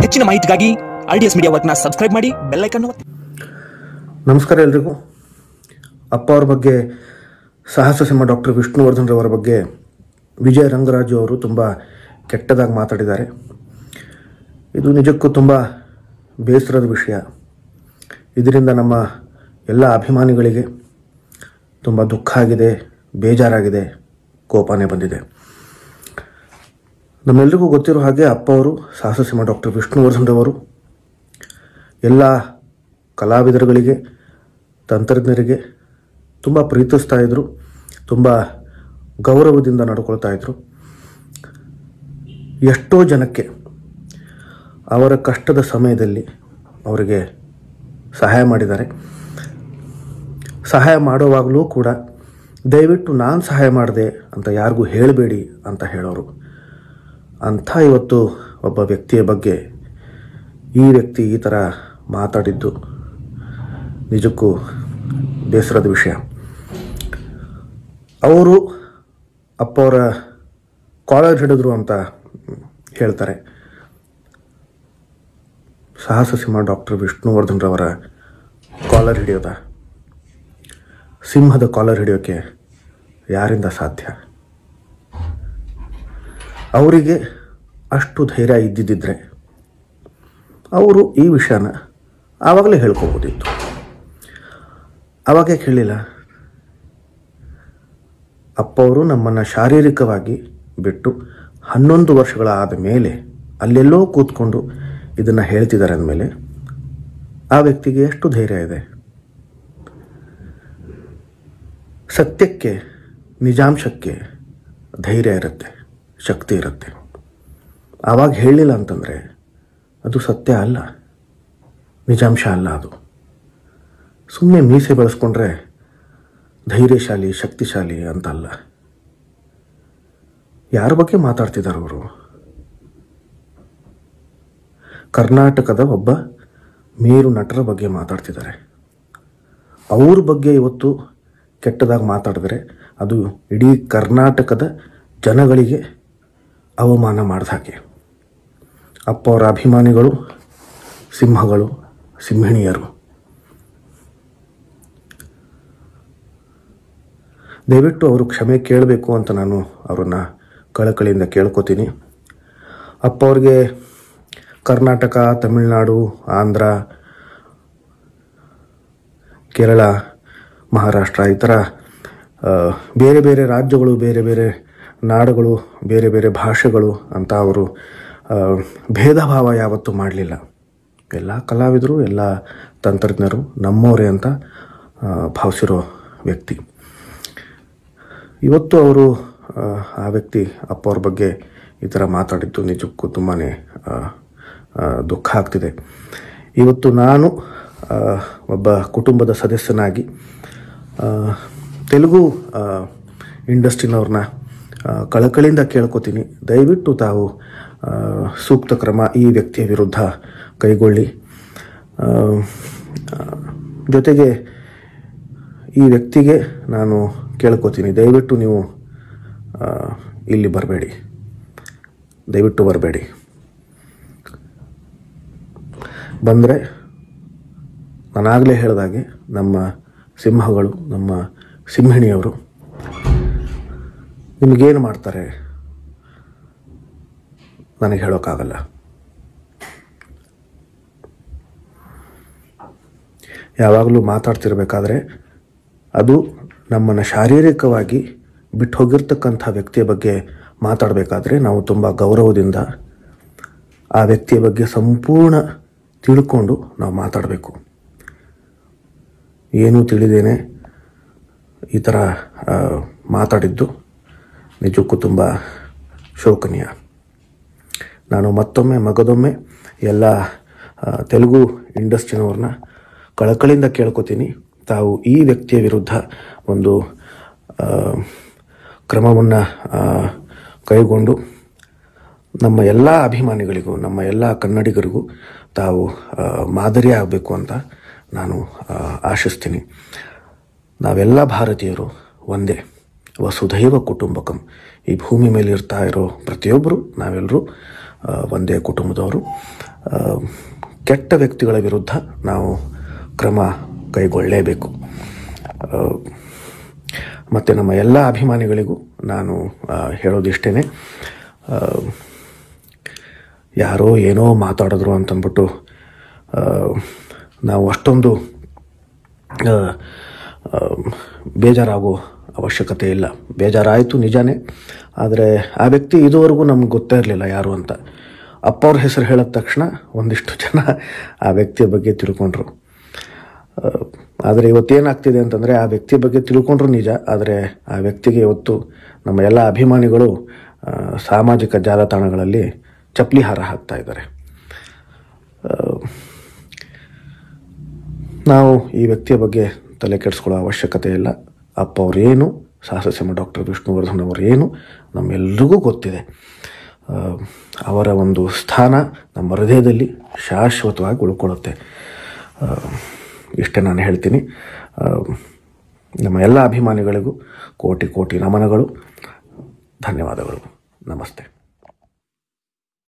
ಹೆಚ್ಚಿನ ಮಾಹಿತಿಗಾಗಿ R D S media ವರ್ಕ್ನ ಸಬ್ಸ್ಕ್ರೈಬ್ ಮಾಡಿ ಬೆಲ್ಲೈಕನ್ ಒತ್ತಿ ನಮಸ್ಕಾರ ಎಲ್ರಿಗೂ ಅಪ್ಪ ಅವ್ರ ಬಗ್ಗೆ ಸಾಹಸ ಸಿಂಹ ಡಾಕ್ಟರ್ ವಿಷ್ಣುವರ್ಧನ್ ರವರ ಬಗ್ಗೆ ವಿಜಯ ರಂಗರಾಜು ಅವರು ತುಂಬ ಕೆಟ್ಟದಾಗಿ ಮಾತಾಡಿದ್ದಾರೆ ಇದು ನಿಜಕ್ಕೂ ತುಂಬ ಬೇಸರದ ವಿಷಯ ಇದರಿಂದ ನಮ್ಮ ಎಲ್ಲ ಅಭಿಮಾನಿಗಳಿಗೆ ತುಂಬ ದುಃಖ ಆಗಿದೆ ಬೇಜಾರಾಗಿದೆ ಕೋಪನೇ ಬಂದಿದೆ ನಮ್ಮೆಲ್ರಿಗೂ ಗೊತ್ತಿರೋ ಹಾಗೆ ಅಪ್ಪ ಅವರು ಸಾಹಸ ಸಿಂಹ ಡಾಕ್ಟರ್ ವಿಷ್ಣುವರ್ಧನ್ ರವರು ಎಲ್ಲ ಕಲಾವಿದರುಗಳಿಗೆ ತಂತ್ರಜ್ಞರಿಗೆ ತುಂಬ ಪ್ರೀತಿಸ್ತಾ ಇದ್ದರು ತುಂಬ ಗೌರವದಿಂದ ನಡ್ಕೊಳ್ತಾ ಇದ್ದರು ಎಷ್ಟೋ ಜನಕ್ಕೆ ಅವರ ಕಷ್ಟದ ಸಮಯದಲ್ಲಿ ಅವರಿಗೆ ಸಹಾಯ ಮಾಡಿದ್ದಾರೆ ಸಹಾಯ ಮಾಡುವಾಗಲೂ ಕೂಡ ದಯವಿಟ್ಟು ನಾನು ಸಹಾಯ ಮಾಡಿದೆ ಅಂತ ಯಾರಿಗೂ ಹೇಳಬೇಡಿ ಅಂತ ಹೇಳೋರು ಅಂಥ ಇವತ್ತು ಒಬ್ಬ ವ್ಯಕ್ತಿಯ ಬಗ್ಗೆ ಈ ವ್ಯಕ್ತಿ ಈ ಥರ ಮಾತಾಡಿದ್ದು ನಿಜಕ್ಕೂ ಬೇಸರದ ವಿಷಯ ಅವರು ಅಪ್ಪ ಅವರ ಕಾಲರ್ ಹಿಡಿದ್ರು ಅಂತ ಹೇಳ್ತಾರೆ ಸಾಹಸ ಸಿಂಹ ಡಾಕ್ಟರ್ ವಿಷ್ಣುವರ್ಧನ್ ರವರ ಕಾಲರ್ ಹಿಡಿಯೋದ ಸಿಂಹದ ಕಾಲರ್ ಹಿಡಿಯೋಕ್ಕೆ ಯಾರಿಂದ ಸಾಧ್ಯ ಅವರಿಗೆ ಅಷ್ಟು ಧೈರ್ಯ ಇದ್ದಿದ್ದಿದ್ರೆ ಅವರು ಈ ವಿಷಯನ ಆವಾಗಲೇ ಹೇಳ್ಕೋಬೋದಿತ್ತು ಅವಾಗೇ ಕೇಳಿಲ್ಲ ಅಪ್ಪ ಅವರು ನಮ್ಮನ್ನು ಶಾರೀರಿಕವಾಗಿ ಬಿಟ್ಟು ಹನ್ನೊಂದು ವರ್ಷಗಳ ಆದ ಮೇಲೆ ಅಲ್ಲೆಲ್ಲೋ ಕೂತ್ಕೊಂಡು ಇದನ್ನು ಹೇಳ್ತಿದ್ದಾರೆ ಅಂದಮೇಲೆ ಆ ವ್ಯಕ್ತಿಗೆ ಎಷ್ಟು ಧೈರ್ಯ ಇದೆ ಸತ್ಯಕ್ಕೆ ನಿಜಾಂಶಕ್ಕೆ ಧೈರ್ಯ ಇರುತ್ತೆ ಶಕ್ತಿ ಇರುತ್ತೆ ಆವಾಗ ಹೇಳಲಿಲ್ಲ ಅಂತಂದರೆ ಅದು ಸತ್ಯ ಅಲ್ಲ ನಿಜಾಂಶ ಅಲ್ಲ ಅದು ಸುಮ್ಮನೆ ಮೀಸೆ ಬೆಳೆಸ್ಕೊಂಡ್ರೆ ಧೈರ್ಯಶಾಲಿ ಶಕ್ತಿಶಾಲಿ ಅಂತಲ್ಲ ಯಾರ ಬಗ್ಗೆ ಮಾತಾಡ್ತಿದ್ದಾರೆ ಅವರು ಕರ್ನಾಟಕದ ಒಬ್ಬ ಮೇರು ನಟರ ಬಗ್ಗೆ ಮಾತಾಡ್ತಿದ್ದಾರೆ ಅವ್ರ ಬಗ್ಗೆ ಇವತ್ತು ಕೆಟ್ಟದಾಗಿ ಮಾತಾಡಿದ್ರೆ ಅದು ಇಡೀ ಕರ್ನಾಟಕದ ಜನಗಳಿಗೆ ಅವಮಾನ ಮಾಡಿದ ಹಾಗೆ ಅಪ್ಪ ಅವರ ಅಭಿಮಾನಿಗಳು ಸಿಂಹಗಳು ಸಿಂಹಿಣಿಯರು ದಯವಿಟ್ಟು ಅವರು ಕ್ಷಮೆ ಕೇಳಬೇಕು ಅಂತ ನಾನು ಅವರನ್ನು ಕಳಕಳಿಯಿಂದ ಕೇಳ್ಕೊತೀನಿ ಅಪ್ಪ ಅವ್ರಿಗೆ ಕರ್ನಾಟಕ ತಮಿಳುನಾಡು ಆಂಧ್ರ ಕೇರಳ ಮಹಾರಾಷ್ಟ್ರ ಈ ಥರ ಆ, ಬೇರೆ ಬೇರೆ ರಾಜ್ಯಗಳು ಬೇರೆ ಬೇರೆ ನಾಡುಗಳು ಬೇರೆ ಬೇರೆ ಭಾಷೆಗಳು ಅಂತ ಅವರು ಆ, ಭೇದ ಭಾವ ಯಾವತ್ತೂ ಮಾಡಲಿಲ್ಲ ಎಲ್ಲ ಕಲಾವಿದರು ಎಲ್ಲ ತಂತ್ರಜ್ಞರು ನಮ್ಮವರೇ ಅಂತ ಆ, ಭಾವಿಸಿರೋ ವ್ಯಕ್ತಿ ಇವತ್ತು ಅವರು ಆ, ಆ ವ್ಯಕ್ತಿ ಅಪ್ಪ ಅವ್ರ ಬಗ್ಗೆ ಈ ಥರ ಮಾತಾಡಿದ್ದು ನಿಜಕ್ಕೂ ತುಂಬಾ ದುಃಖ ಆಗ್ತಿದೆ ಇವತ್ತು ನಾನು ಆ, ಒಬ್ಬ ಕುಟುಂಬದ ಸದಸ್ಯನಾಗಿ ಆ, ತೆಲುಗು ಆ, ಇಂಡಸ್ಟ್ರಿನವ್ರನ್ನ ಆ, ಕಳಕಳಿಯಿಂದ ಕೇಳ್ಕೊತೀನಿ ದಯವಿಟ್ಟು ತಾವು ಆ, ಸೂಕ್ತ ಕ್ರಮ ಈ ವ್ಯಕ್ತಿಯ ವಿರುದ್ಧ ಕೈಗೊಳ್ಳಿ ಆ, ಆ, ಜೊತೆಗೆ ಈ ವ್ಯಕ್ತಿಗೆ ನಾನು ಕೇಳ್ಕೊತೀನಿ ದಯವಿಟ್ಟು ನೀವು ಆ, ಇಲ್ಲಿ ಬರಬೇಡಿ ದಯವಿಟ್ಟು ಬರಬೇಡಿ ಬಂದರೆ ನಾನಾಗಲೇ ಹೇಳಿದಾಗೆ ನಮ್ಮ ಸಿಂಹಗಳು ನಮ್ಮ ಸಿಂಹಿಣಿಯವರು ನಿಮಗೇನು ಮಾಡ್ತಾರೆ ನನಗೆ ಹೇಳೋಕ್ಕಾಗಲ್ಲ ಯಾವಾಗಲೂ ಮಾತಾಡ್ತಿರ್ಬೇಕಾದ್ರೆ ಅದು ನಮ್ಮನ್ನು ಶಾರೀರಿಕವಾಗಿ ಬಿಟ್ಟು ಹೋಗಿರ್ತಕ್ಕಂಥ ವ್ಯಕ್ತಿಯ ಬಗ್ಗೆ ಮಾತಾಡಬೇಕಾದ್ರೆ ನಾವು ತುಂಬ ಗೌರವದಿಂದ ಆ ವ್ಯಕ್ತಿಯ ಬಗ್ಗೆ ಸಂಪೂರ್ಣ ತಿಳ್ಕೊಂಡು ನಾವು ಮಾತಾಡಬೇಕು ಏನೂ ತಿಳಿದೇನೆ ಈ ಥರ ಆ, ಮಾತಾಡಿದ್ದು ನಿಜಕ್ಕೂ ತುಂಬ ಶೋಕನೀಯ ನಾನು ಮತ್ತೊಮ್ಮೆ ಮಗದೊಮ್ಮೆ ಎಲ್ಲ ಆ, ತೆಲುಗು ಇಂಡಸ್ಟ್ರಿನವ್ರನ್ನ ಕಳಕಳಿಯಿಂದ ಕೇಳ್ಕೊತೀನಿ ತಾವು ಈ ವ್ಯಕ್ತಿಯ ವಿರುದ್ಧ ಒಂದು ಕ್ರಮವನ್ನು ಕೈಗೊಂಡು ನಮ್ಮ ಎಲ್ಲ ಅಭಿಮಾನಿಗಳಿಗೂ ನಮ್ಮ ಎಲ್ಲ ಕನ್ನಡಿಗರಿಗೂ ತಾವು ಆ, ಮಾದರಿ ಆಗಬೇಕು ಅಂತ ನಾನು ಆ, ಆಶಿಸ್ತೀನಿ ನಾವೆಲ್ಲ ಭಾರತೀಯರು ಒಂದೇ ವಸುಧೈವ ಕುಟುಂಬಕಂ ಈ ಭೂಮಿ ಮೇಲೆ ಇರ್ತಾ ಇರೋ ಪ್ರತಿಯೊಬ್ಬರು ನಾವೆಲ್ಲರೂ ಆ, ಒಂದೇ ಕುಟುಂಬದವರು ಆ, ಕೆಟ್ಟ ವ್ಯಕ್ತಿಗಳ ವಿರುದ್ಧ ನಾವು ಕ್ರಮ ಕೈಗೊಳ್ಳಲೇಬೇಕು ಆ, ಮತ್ತು ನಮ್ಮ ಎಲ್ಲ ಅಭಿಮಾನಿಗಳಿಗೂ ನಾನು ಆ, ಹೇಳೋದಿಷ್ಟೇ ಆ, ಯಾರೋ ಏನೋ ಮಾತಾಡಿದ್ರು ಅಂತಂದ್ಬಿಟ್ಟು ಆ, ನಾವು ಅಷ್ಟೊಂದು ಆ, ಆ, ಬೇಜಾರಾಗೋ ಅವಶ್ಯಕತೆ ಇಲ್ಲ ಬೇಜಾರಾಯಿತು ನಿಜಾನೇ ಆದರೆ ಆ ವ್ಯಕ್ತಿ ಇದುವರೆಗೂ ನಮ್ಗೆ ಗೊತ್ತೇ ಇರಲಿಲ್ಲ ಯಾರು ಅಂತ ಅಪ್ಪ ಅವ್ರ ಹೆಸರು ಹೇಳಿದ ತಕ್ಷಣ ಒಂದಿಷ್ಟು ಜನ ಆ ವ್ಯಕ್ತಿಯ ಬಗ್ಗೆ ತಿಳ್ಕೊಂಡ್ರು ಆ, ಆದರೆ ಇವತ್ತೇನಾಗ್ತಿದೆ ಅಂತಂದರೆ ಆ ವ್ಯಕ್ತಿ ಬಗ್ಗೆ ತಿಳ್ಕೊಂಡ್ರು ನಿಜ ಆದರೆ ಆ ವ್ಯಕ್ತಿಗೆ ಇವತ್ತು ನಮ್ಮ ಎಲ್ಲ ಅಭಿಮಾನಿಗಳು ಆ, ಸಾಮಾಜಿಕ ಜಾಲತಾಣಗಳಲ್ಲಿ ಚಪ್ಪಲಿ ಹಾರ ಹಾಕ್ತಾ ಇದ್ದಾರೆ ಆ, ನಾವು ಈ ವ್ಯಕ್ತಿಯ ಬಗ್ಗೆ ತಲೆ ಕೆಡಿಸ್ಕೊಳ್ಳೋ ಅವಶ್ಯಕತೆ ಇಲ್ಲ ಅಪ್ಪ ಅವರೇನು ಸಾಹಸಸಿಂಹ ಡಾಕ್ಟರ್ ವಿಷ್ಣುವರ್ಧನ್ ಅವರೇನು ನಮ್ಮೆಲ್ರಿಗೂ ಗೊತ್ತಿದೆ ಆ, ಅವರ ಒಂದು ಸ್ಥಾನ ನಮ್ಮ ಹೃದಯದಲ್ಲಿ ಶಾಶ್ವತವಾಗಿ ಉಳ್ಕೊಳ್ಳುತ್ತೆ ಆ, ಇಷ್ಟೇ ನಾನು ಹೇಳ್ತೀನಿ ಆ, ನಮ್ಮ ಎಲ್ಲ ಅಭಿಮಾನಿಗಳಿಗೂ ಕೋಟಿ ಕೋಟಿ ನಮನಗಳು ಧನ್ಯವಾದಗಳು ನಮಸ್ತೆ